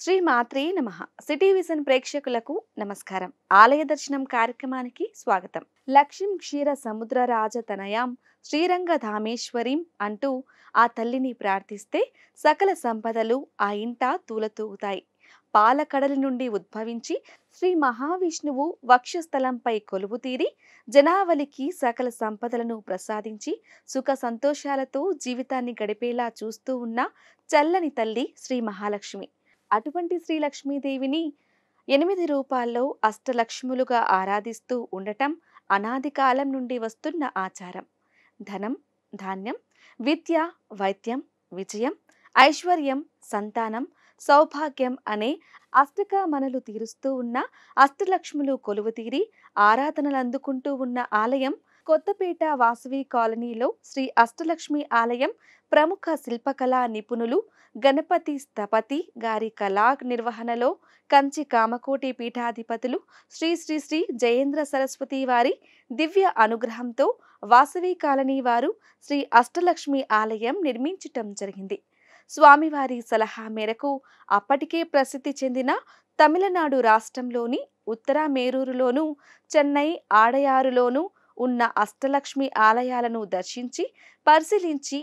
శ్రీ మాత్రే నమ city vision ప్రేక్షకులకు నమస్కారం ఆలయ దర్శనం కార్యక్రమానికి స్వాగతం లక్ష్మీ క్షీర సముద్ర రాజ తనయాం శ్రీరంగ ధామేశ్వరీం అంటూ ఆ తల్లిని ప్రార్థిస్తే సకల సంపదలు ఆ ఇంట తూలతూగుతాయి పాలకడలి నుండి ఉద్భవించి శ్రీ మహావిష్ణువు వక్షస్థలంపై కొలువు తీరి జనావళికి సకల సంపదలను ప్రసాదించి సుఖ సంతోషాలతో జీవితాన్ని గడిపేలా చూస్తూ ఉన్న చల్లని తల్లి శ్రీ మహాలక్ష్మి అటువంటి శ్రీ లక్ష్మీదేవిని ఎనిమిది రూపాల్లో అష్టలక్ష్ములుగా ఆరాధిస్తూ ఉండటం అనాది కాలం నుండి వస్తున్న ఆచారం ధనం ధాన్యం విద్య వైద్యం విజయం ఐశ్వర్యం సంతానం సౌభాగ్యం అనే అష్టకామనలు తీరుస్తూ ఉన్న అష్టలక్ష్ములు కొలువు తీరి ఆరాధనలు అందుకుంటూ ఉన్న ఆలయం కొత్తపేట వాసవి కాలనీలో శ్రీ అష్టలక్ష్మి ఆలయం ప్రముఖ శిల్పకళా నిపుణులు గణపతి స్థపతి గారి కళా నిర్వహణలో కంచి కామకోటి పీఠాధిపతులు శ్రీ శ్రీ శ్రీ జయేంద్ర సరస్వతి వారి దివ్య అనుగ్రహంతో వాసవి కాలనీ వారు శ్రీ అష్టలక్ష్మి ఆలయం నిర్మించటం జరిగింది స్వామివారి సలహా మేరకు అప్పటికే ప్రసిద్ధి చెందిన తమిళనాడు రాష్ట్రంలోని ఉత్తర మేరూరులోను చెన్నై ఆడయారులోను ఉన్న అష్టలక్ష్మి ఆలయాలను దర్శించి పరిశీలించి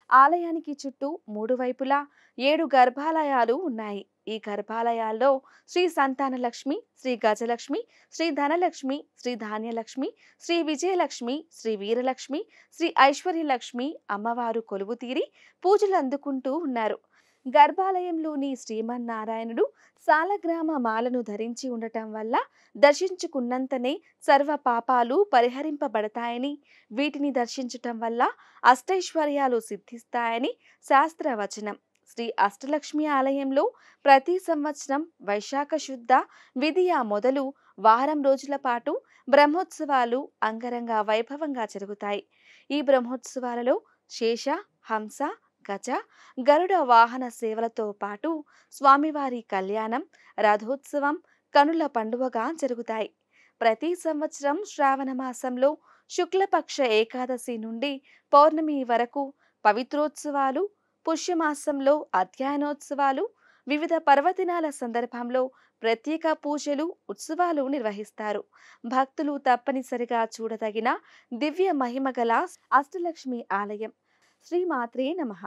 ఆలయానికి చుట్టూ మూడు వైపులా ఏడు గర్భాలయాలు ఉన్నాయి ఈ గర్భాలయాల్లో శ్రీ సంతానలక్ష్మి శ్రీ గజలక్ష్మి శ్రీ ధనలక్ష్మి శ్రీ ధాన్యలక్ష్మి శ్రీ విజయలక్ష్మి శ్రీ వీరలక్ష్మి శ్రీ ఐశ్వర్యలక్ష్మి అమ్మవారు కొలువు తీరి పూజలు అందుకుంటూ ఉన్నారు గర్భాలయంలోని శ్రీమన్నారాయణుడు సాలగ్రామ మాలను ధరించి ఉండటం వల్ల దర్శించుకున్నంతనే సర్వ పాపాలు పరిహరింపబడతాయని వీటిని దర్శించటం వల్ల అష్టైశ్వర్యాలు సిద్ధిస్తాయని శాస్త్రవచనం శ్రీ అష్టలక్ష్మి ఆలయంలో ప్రతి సంవత్సరం వైశాఖ శుద్ధ విధియ మొదలు వారం రోజుల పాటు బ్రహ్మోత్సవాలు అంగరంగ వైభవంగా జరుగుతాయి ఈ బ్రహ్మోత్సవాలలో శేష హంస గజ గరుడ వాహన సేవలతో పాటు స్వామివారి కళ్యాణం రథోత్సవం కనుల పండుగగా జరుగుతాయి ప్రతి సంవత్సరం శ్రావణ మాసంలో శుక్లపక్ష ఏకాదశి నుండి పౌర్ణమి వరకు పవిత్రోత్సవాలు పుష్యమాసంలో అధ్యయనోత్సవాలు వివిధ పర్వదినాల సందర్భంలో ప్రత్యేక పూజలు ఉత్సవాలు నిర్వహిస్తారు భక్తులు తప్పనిసరిగా చూడదగిన దివ్య మహిమ గల అష్టలక్ష్మి ఆలయం శ్రీమాత్రే నమః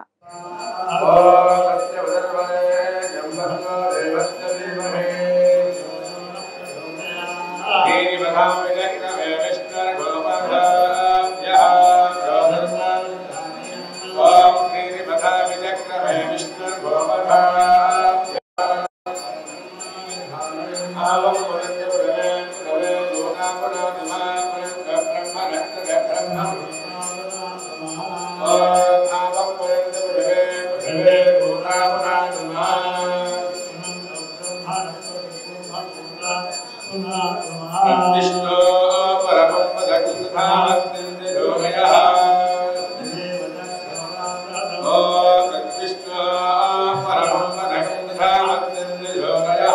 విష్ణు పరమం పదకుంధాత్మింద్రోమయః ఓం విష్ణు పరమం పదకుంధాత్మింద్రోమయః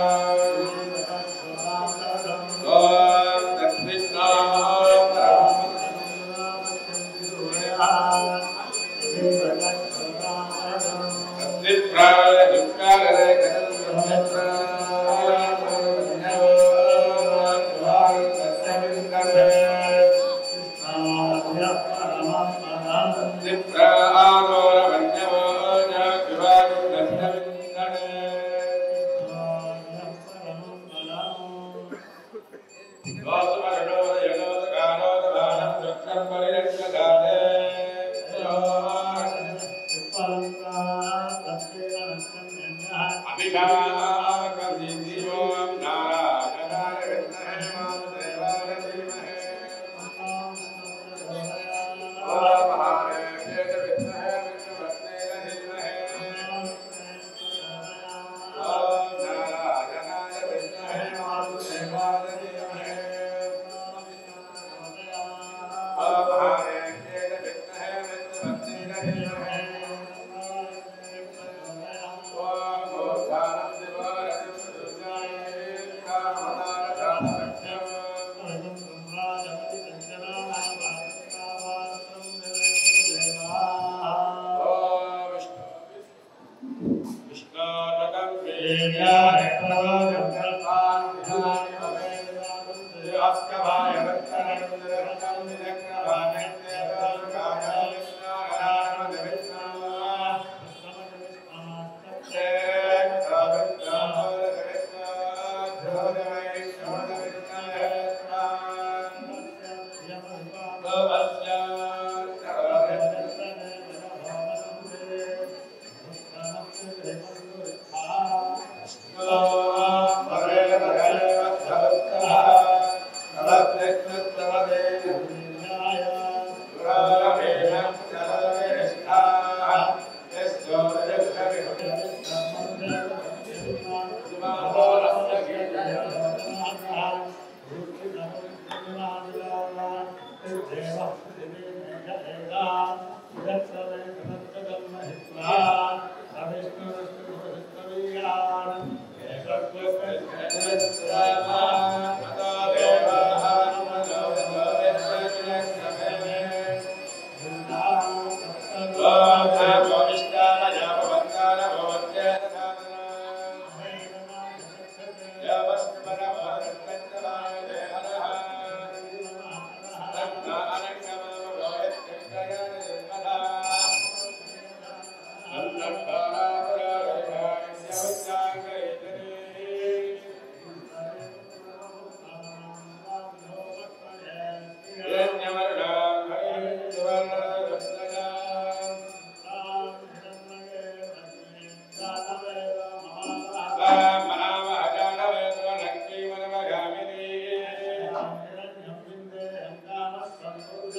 ఓం విష్ణు పరమం విప్రాయ దుఃఖాలయ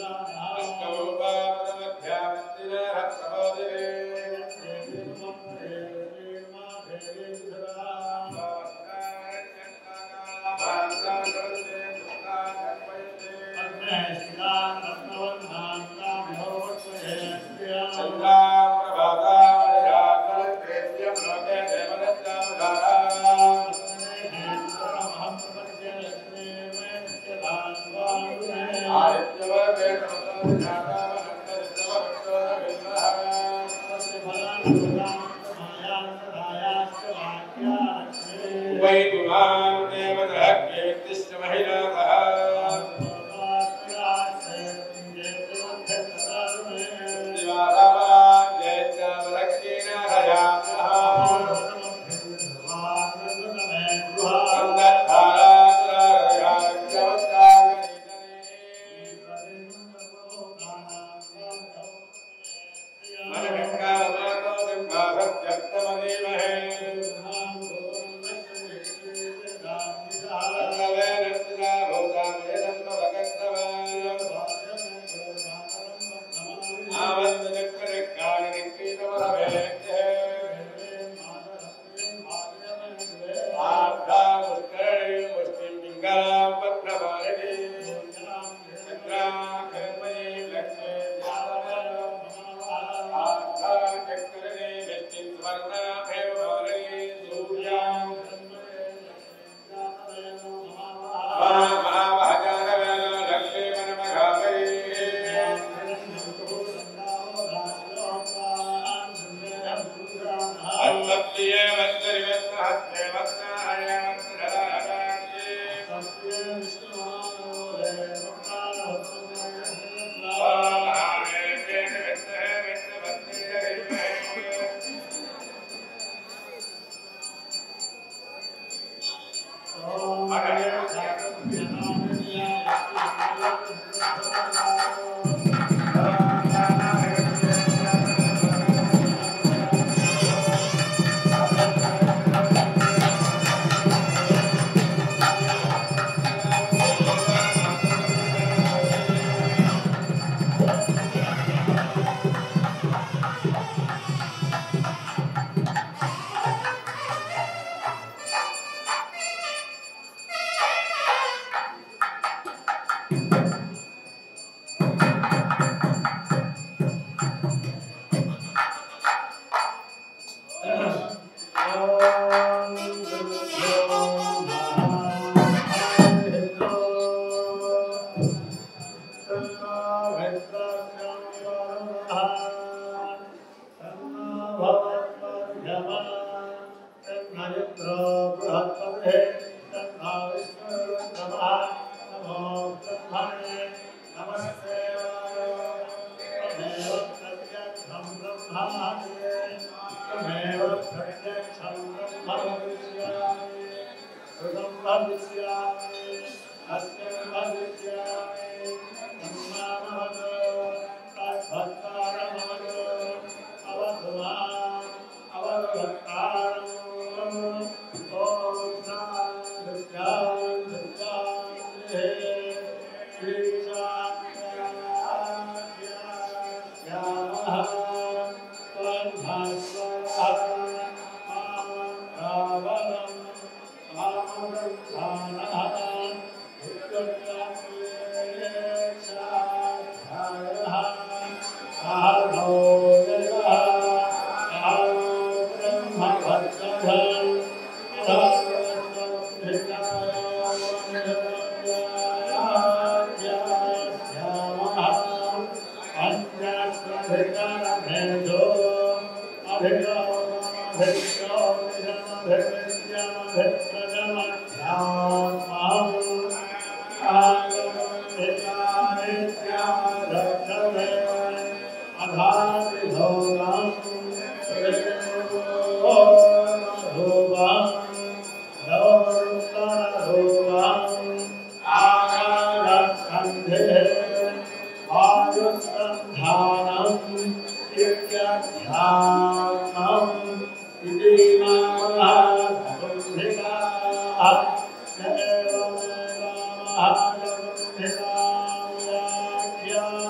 Yeah.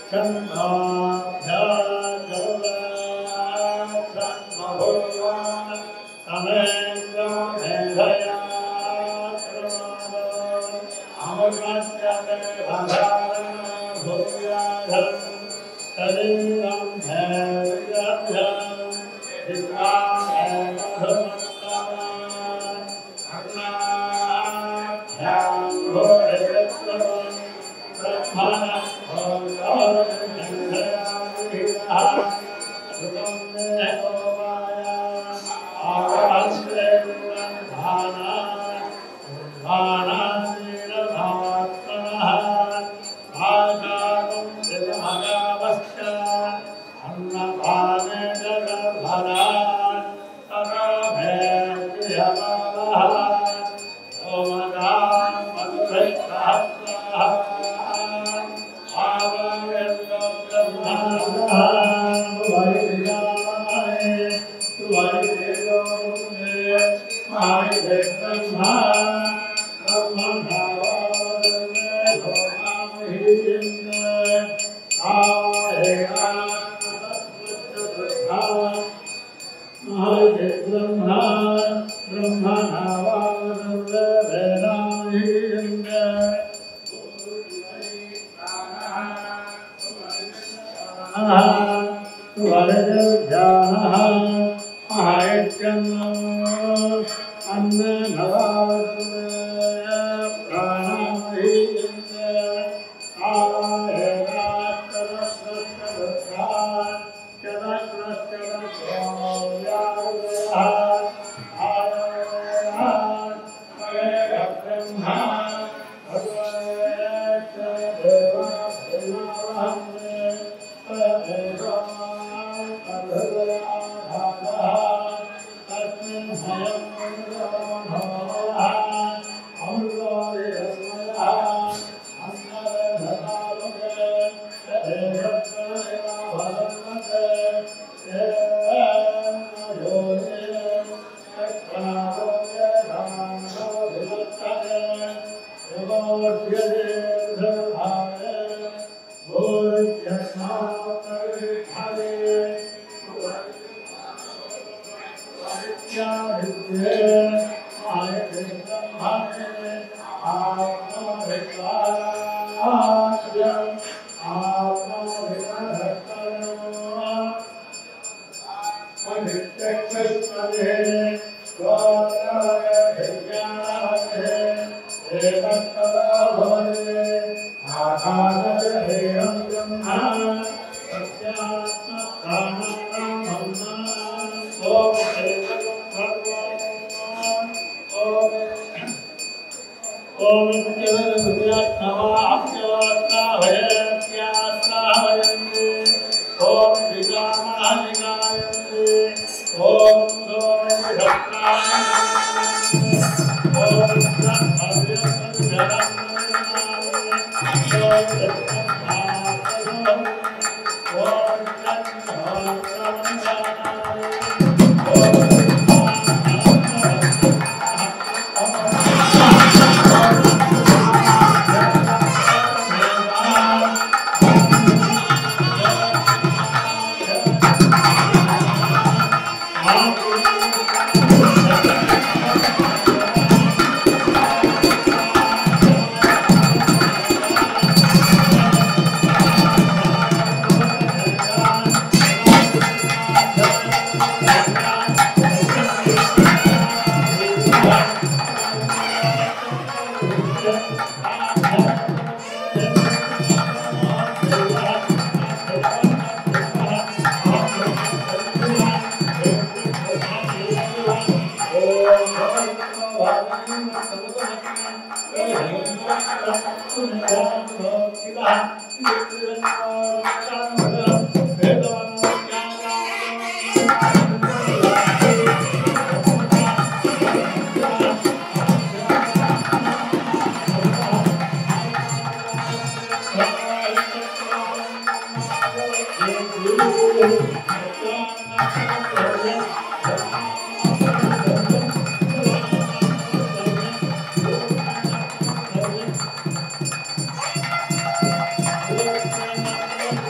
Thank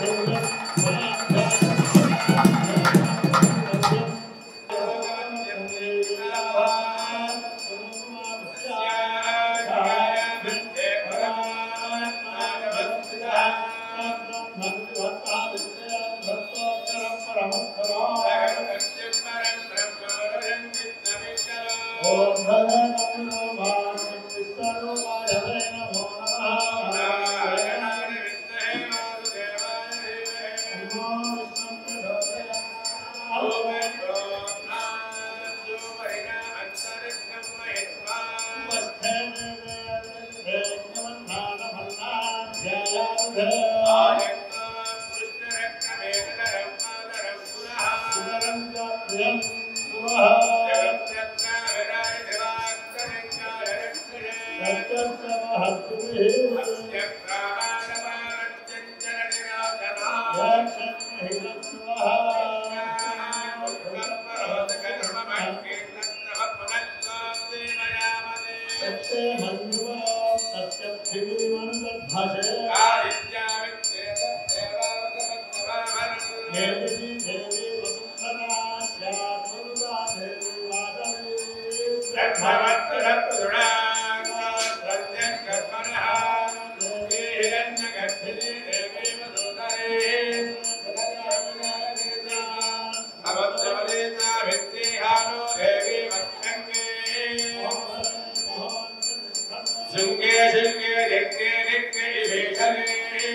శృంగే శృంగే దిక్కే దిక్కే విభీషణే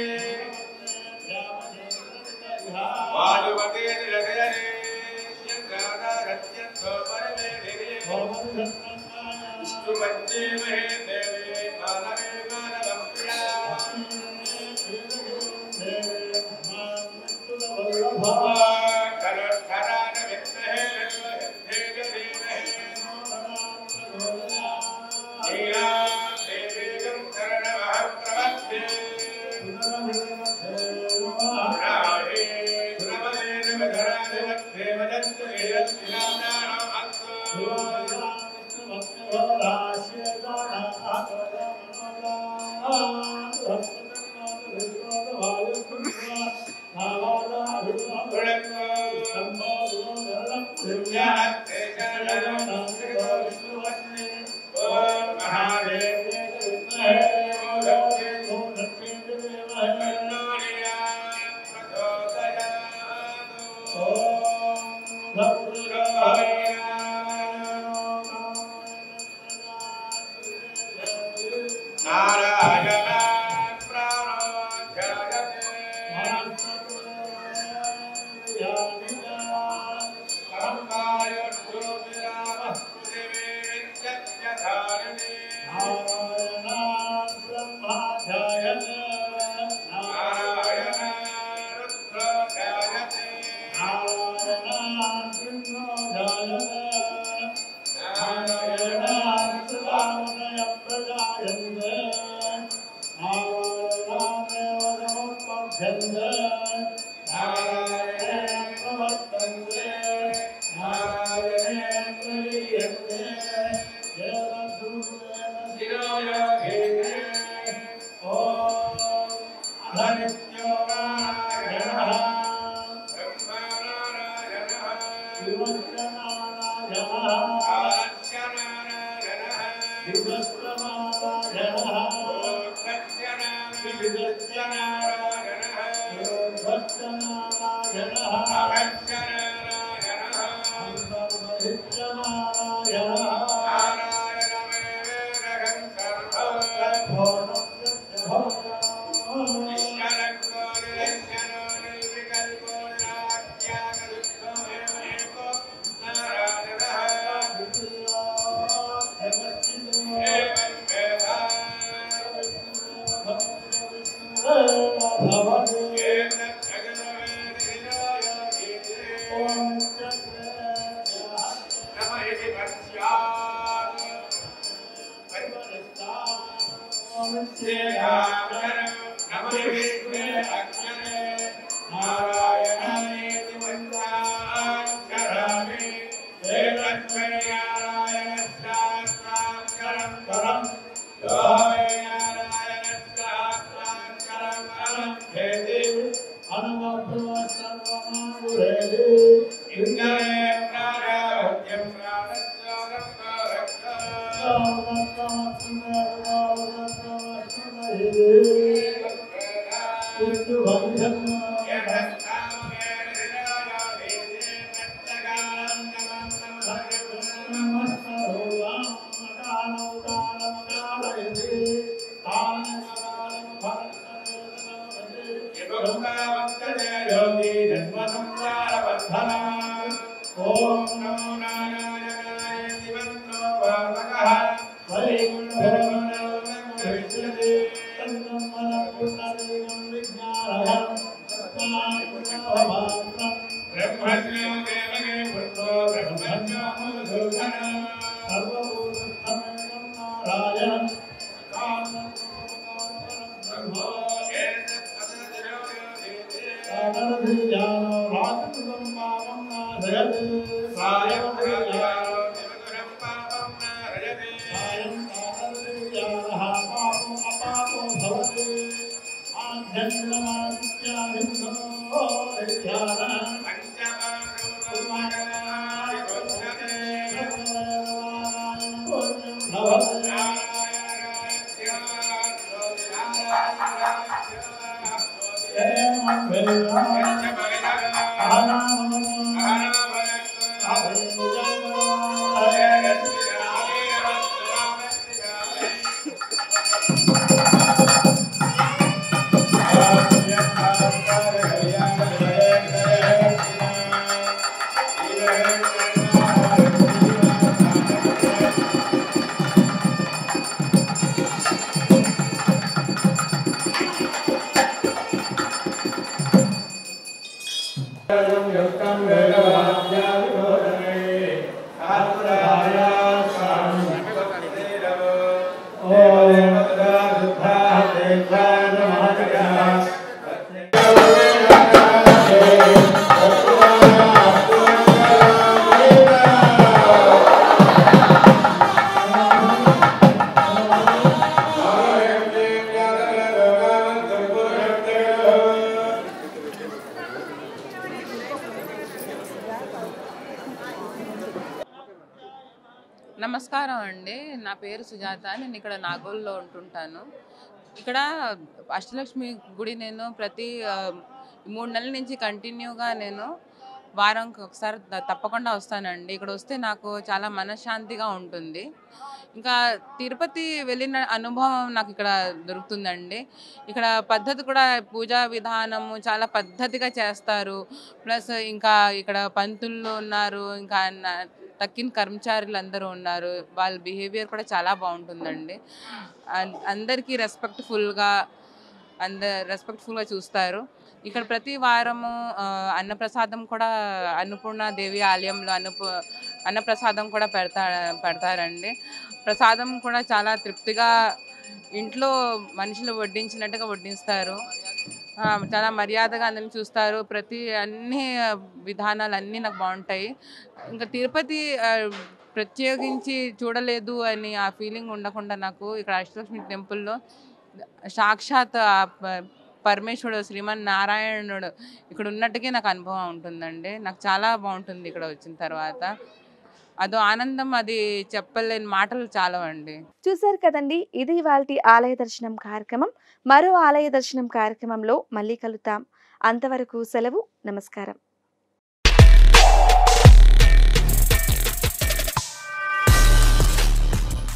వాయువతే నిరతయనే శంకరారత్యంతో పరమేదిరే విష్ణుపత్ని మహే దేవే మానవే మానవ ప్రియా కరోత్కరాన విద్మహే విద్మహే దేవే ధీరా దేవీగం శరణమః ప్రపద్యే రాహే గుణవదే నమధరాదే వద్దే వదంతు ఏయస్తినానాం అత్తో ఓం మహాదేవ నారాయణ Thank you. బ్రహ్మజ్ఞో దేవగే పుత్రో బ్రహ్మజ్ఞో మధుసూదన బ్రహ్మో ఏతత్ అదతిరోగేతి సాయం ప్రయాణో నిమగురం పాపం నారయతే నమస్కారం అండి నా పేరు సుజాత నేను ఇక్కడ నాగోల్లో ఉంటుంటాను ఇక్కడ అష్టలక్ష్మి గుడి నేను ప్రతి ఆ, మూడు నెలల నుంచి కంటిన్యూగా నేను వారంకి ఒకసారి త- తప్పకుండా వస్తానండి ఇక్కడ వస్తే నాకు చాలా మనశ్శాంతిగా ఉంటుంది ఇంకా తిరుపతి వెళ్ళిన అనుభవం నాకు ఇక్కడ దొరుకుతుందండి ఇక్కడ పద్ధతి కూడా పూజా విధానము చాలా పద్ధతిగా చేస్తారు ప్లస్ ఇంకా ఇక్కడ పంతులు ఉన్నారు ఇంకా న- తక్కిన కర్మచారులు అందరూ ఉన్నారు వాళ్ళ బిహేవియర్ కూడా చాలా బాగుంటుందండి అన్- అందరికీ రెస్పెక్ట్ఫుల్గా అంద రెస్పెక్ట్ఫుల్గా చూస్తారు ఇక్కడ ప్రతి వారము ఆ, అన్నప్రసాదం కూడా అన్నపూర్ణ దేవి ఆలయంలో అన్నపు అన్నప్రసాదం కూడా పెడతా పెడతారండి ప్రసాదం కూడా చాలా తృప్తిగా ఇంట్లో మనుషులు వడ్డించినట్టుగా వడ్డిస్తారు ఆ, చాలా మర్యాదగా అందరిని చూస్తారు ప్రతి అన్ని విధానాలు అన్నీ నాకు బాగుంటాయి ఇంకా తిరుపతి ఆ, ప్రత్యేకించి చూడలేదు అని ఆ ఫీలింగ్ ఉండకుండా నాకు ఇక్కడ అష్టలక్ష్మి టెంపుల్లో సాక్షాత్ ఆ ప- పరమేశ్వరుడు శ్రీమన్ నారాయణుడు ఇక్కడ ఉన్నట్టుగా నాకు అనుభవం ఉంటుందండి నాకు చాలా బాగుంటుంది ఇక్కడ వచ్చిన తర్వాత అదో ఆనందం అది చెప్పలేని మాటలు చాలా అండి చూశారు కదండి ఇది ఇవాల్టి ఆలయ దర్శనం కార్యక్రమం మరో ఆలయ దర్శనం కార్యక్రమంలో మళ్ళీ కలుద్దాం అంతవరకు సెలవు నమస్కారం